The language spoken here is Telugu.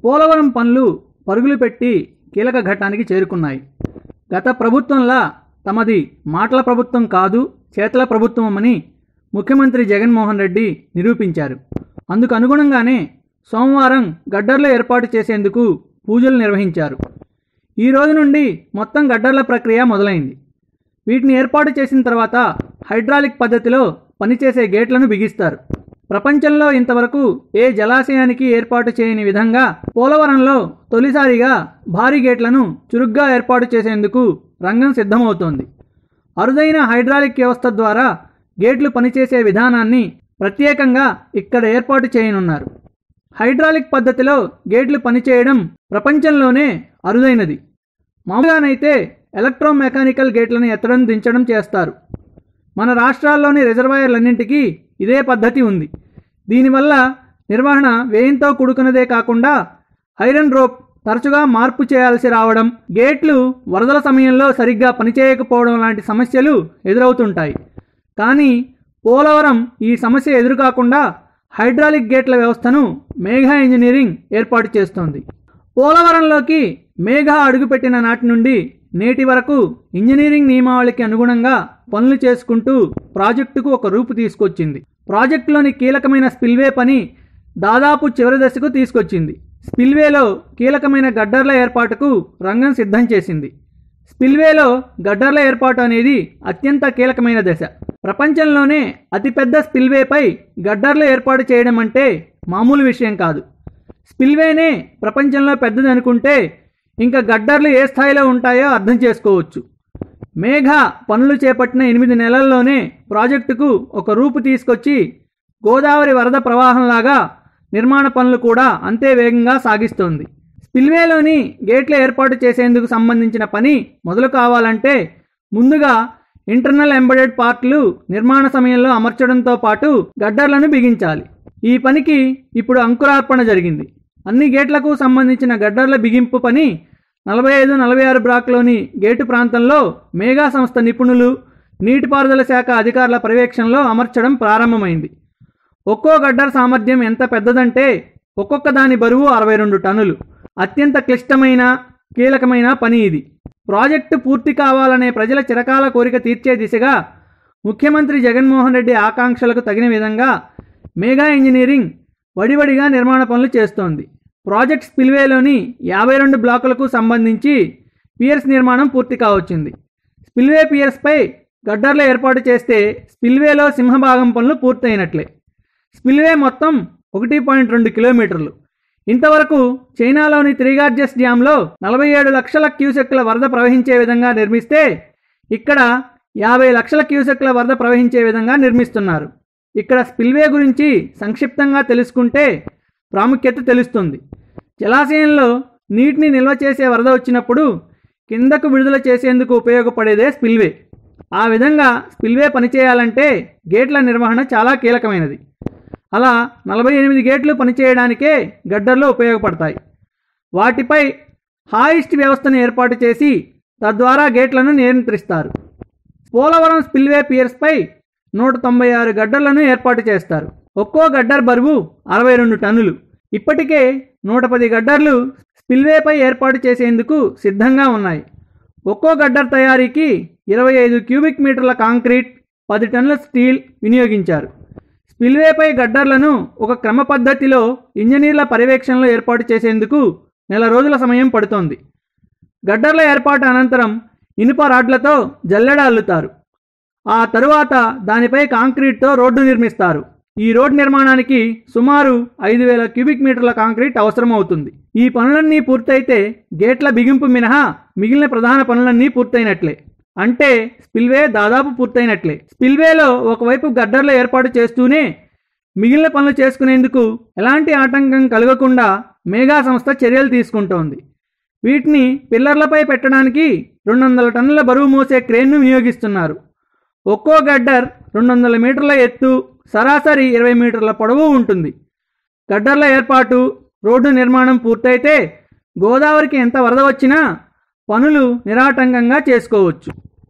పోలవరం పనులు పరుగులు పెట్టి కీలక ఘట్టానికి చేరుకున్నాయి గత ప్రభుత్వంలా తమది మాటల ప్రభుత్వం కాదు చేతల ప్రభుత్వమని ముఖ్యమంత్రి జగన్మోహన్ రెడ్డి నిరూపించారు అందుకు అనుగుణంగానే సోమవారం గడ్డర్లు ఏర్పాటు చేసేందుకు పూజలు నిర్వహించారు ఈ రోజు నుండి మొత్తం గడ్డర్ల ప్రక్రియ మొదలైంది వీటిని ఏర్పాటు చేసిన తర్వాత హైడ్రాలిక్ పద్ధతిలో పనిచేసే గేట్లను బిగిస్తారు ప్రపంచంలో ఇంతవరకు ఏ జలాశయానికి ఏర్పాటు చేయని విధంగా పోలవరంలో తొలిసారిగా భారీ గేట్లను చురుగ్గా ఏర్పాటు చేసేందుకు రంగం సిద్ధమవుతోంది అరుదైన హైడ్రాలిక్ వ్యవస్థ ద్వారా గేట్లు పనిచేసే విధానాన్ని ప్రత్యేకంగా ఇక్కడ ఏర్పాటు చేయనున్నారు హైడ్రాలిక్ పద్ధతిలో గేట్లు పనిచేయడం ప్రపంచంలోనే అరుదైనది మామూలుగానైతే ఎలక్ట్రోమెకానికల్ గేట్లను ఎత్తడం దించడం చేస్తారు మన రాష్ట్రాల్లోని రిజర్వాయర్లన్నింటికీ ఇదే పద్ధతి ఉంది దీనివల్ల నిర్వహణ వ్యయంతో కూడుకున్నదే కాకుండా ఐరన్ రోప్ తరచుగా మార్పు చేయాల్సి రావడం గేట్లు వరదల సమయంలో సరిగ్గా పనిచేయకపోవడం లాంటి సమస్యలు ఎదురవుతుంటాయి కానీ పోలవరం ఈ సమస్య ఎదురుకాకుండా హైడ్రాలిక్ గేట్ల వ్యవస్థను మేఘా ఇంజనీరింగ్ ఏర్పాటు చేస్తోంది పోలవరంలోకి మేఘా అడుగుపెట్టిన నాటి నుండి నేటి వరకు ఇంజనీరింగ్ నియమావళికి అనుగుణంగా పనులు చేసుకుంటూ ప్రాజెక్టుకు ఒక రూపు తీసుకొచ్చింది ప్రాజెక్టులోని కీలకమైన స్పిల్వే పని దాదాపు చివరి దశకు తీసుకొచ్చింది స్పిల్వేలో కీలకమైన గడ్డర్ల ఏర్పాటుకు రంగం సిద్ధం చేసింది స్పిల్వేలో గడ్డర్ల ఏర్పాటు అనేది అత్యంత కీలకమైన దశ ప్రపంచంలోనే అతిపెద్ద స్పిల్వేపై గడ్డర్లు ఏర్పాటు చేయడం అంటే మామూలు విషయం కాదు స్పిల్వేనే ప్రపంచంలో పెద్దది అనుకుంటే ఇంకా గడ్డర్లు ఏ స్థాయిలో ఉంటాయో అర్థం చేసుకోవచ్చు మేఘ పనులు చేపట్టిన ఎనిమిది నెలల్లోనే ప్రాజెక్టుకు ఒక రూపు తీసుకొచ్చి గోదావరి వరద ప్రవాహంలాగా నిర్మాణ పనులు కూడా అంతే వేగంగా సాగిస్తోంది స్పిల్వేలోని గేట్ల ఏర్పాటు చేసేందుకు సంబంధించిన పని మొదలు కావాలంటే ముందుగా ఇంటర్నల్ ఎంబెడెడ్ పార్ట్లు నిర్మాణ సమయంలో అమర్చడంతో పాటు గడ్డర్లను బిగించాలి ఈ పనికి ఇప్పుడు అంకురార్పణ జరిగింది అన్ని గేట్లకు సంబంధించిన గడ్డర్ల బిగింపు పని నలభై ఐదు నలభై ఆరు బ్లాక్లోని గేటు ప్రాంతంలో మేఘా సంస్థ నిపుణులు నీటిపారుదల శాఖ అధికారుల పర్యవేక్షణలో అమర్చడం ప్రారంభమైంది ఒక్కో గడ్డర్ సామర్థ్యం ఎంత పెద్దదంటే ఒక్కొక్క దాని బరువు అరవై రెండు టన్నులు అత్యంత క్లిష్టమైన కీలకమైన పని ఇది ప్రాజెక్టు పూర్తి కావాలనే ప్రజల చిరకాల కోరిక తీర్చే దిశగా ముఖ్యమంత్రి జగన్మోహన్ రెడ్డి ఆకాంక్షలకు తగిన విధంగా మేఘా ఇంజనీరింగ్ వడివడిగా నిర్మాణ పనులు చేస్తోంది ప్రాజెక్ట్ స్పిల్వేలోని యాభై రెండు బ్లాకులకు సంబంధించి పియర్స్ నిర్మాణం పూర్తి కావచ్చింది స్పిల్వే పియర్స్పై గడ్డర్లు ఏర్పాటు చేస్తే స్పిల్వేలో సింహభాగం పనులు పూర్తయినట్లే స్పిల్వే మొత్తం ఒకటి పాయింట్ రెండు కిలోమీటర్లు ఇంతవరకు చైనాలోని త్రిగార్జెస్ డ్యాంలో నలభై ఏడు లక్షల క్యూసెక్ల వరద ప్రవహించే విధంగా నిర్మిస్తే ఇక్కడ యాభై లక్షల క్యూసెక్ల వరద ప్రవహించే విధంగా నిర్మిస్తున్నారు ఇక్కడ స్పిల్వే గురించి సంక్షిప్తంగా తెలుసుకుంటే ప్రాముఖ్యత తెలుస్తుంది జలాశయంలో నీటిని నిల్వ చేసే వరద వచ్చినప్పుడు కిందకు విడుదల చేసేందుకు ఉపయోగపడేదే స్పిల్వే ఆ విధంగా స్పిల్వే పనిచేయాలంటే గేట్ల నిర్వహణ చాలా కీలకమైనది అలా నలభై ఎనిమిది గేట్లు పనిచేయడానికే గడ్డర్లు ఉపయోగపడతాయి వాటిపై హాయిస్ట్ వ్యవస్థను ఏర్పాటు చేసి తద్వారా గేట్లను నియంత్రిస్తారు పోలవరం స్పిల్వే పియర్స్పై నూట తొంభై ఆరు గడ్డర్లను ఏర్పాటు చేస్తారు ఒక్కో గడ్డర్ బరువు అరవై రెండు టన్నులు ఇప్పటికే నూట పది గడ్డర్లు స్పిల్వేపై ఏర్పాటు చేసేందుకు సిద్ధంగా ఉన్నాయి ఒక్కో గడ్డర్ తయారీకి ఇరవై ఐదు క్యూబిక్ మీటర్ల కాంక్రీట్ పది టన్నుల స్టీల్ వినియోగించారు స్పిల్వేపై గడ్డర్లను ఒక క్రమ పద్ధతిలో ఇంజనీర్ల పర్యవేక్షణలో ఏర్పాటు చేసేందుకు నెల రోజుల సమయం పడుతోంది గడ్డర్ల ఏర్పాటు అనంతరం ఇనుప రాడ్లతో జల్లెడ అల్లుతారు ఆ తరువాత దానిపై కాంక్రీట్తో రోడ్డు నిర్మిస్తారు ఈ రోడ్ నిర్మాణానికి సుమారు ఐదు వేల క్యూబిక్ మీటర్ల కాంక్రీట్ అవసరమవుతుంది ఈ పనులన్నీ పూర్తయితే గేట్ల బిగింపు మినహా మిగిలిన ప్రధాన పనులన్నీ పూర్తయినట్లే అంటే స్పిల్వే దాదాపు పూర్తయినట్లే స్పిల్వేలో ఒకవైపు గడ్డర్లు ఏర్పాటు చేస్తూనే మిగిలిన పనులు చేసుకునేందుకు ఎలాంటి ఆటంకం కలగకుండా మేఘా సంస్థ చర్యలు తీసుకుంటోంది వీటిని పిల్లర్లపై పెట్టడానికి రెండు వందల టన్నుల బరువు మోసే క్రేన్ను వినియోగిస్తున్నారు ఒక్కో గడ్డర్ రెండు వందల మీటర్ల ఎత్తు సరాసరి ఇరవై మీటర్ల పొడవు ఉంటుంది గడ్డర్ల ఏర్పాటు రోడ్డు నిర్మాణం పూర్తయితే గోదావరికి ఎంత వరద వచ్చినా పనులు నిరాటంకంగా చేసుకోవచ్చు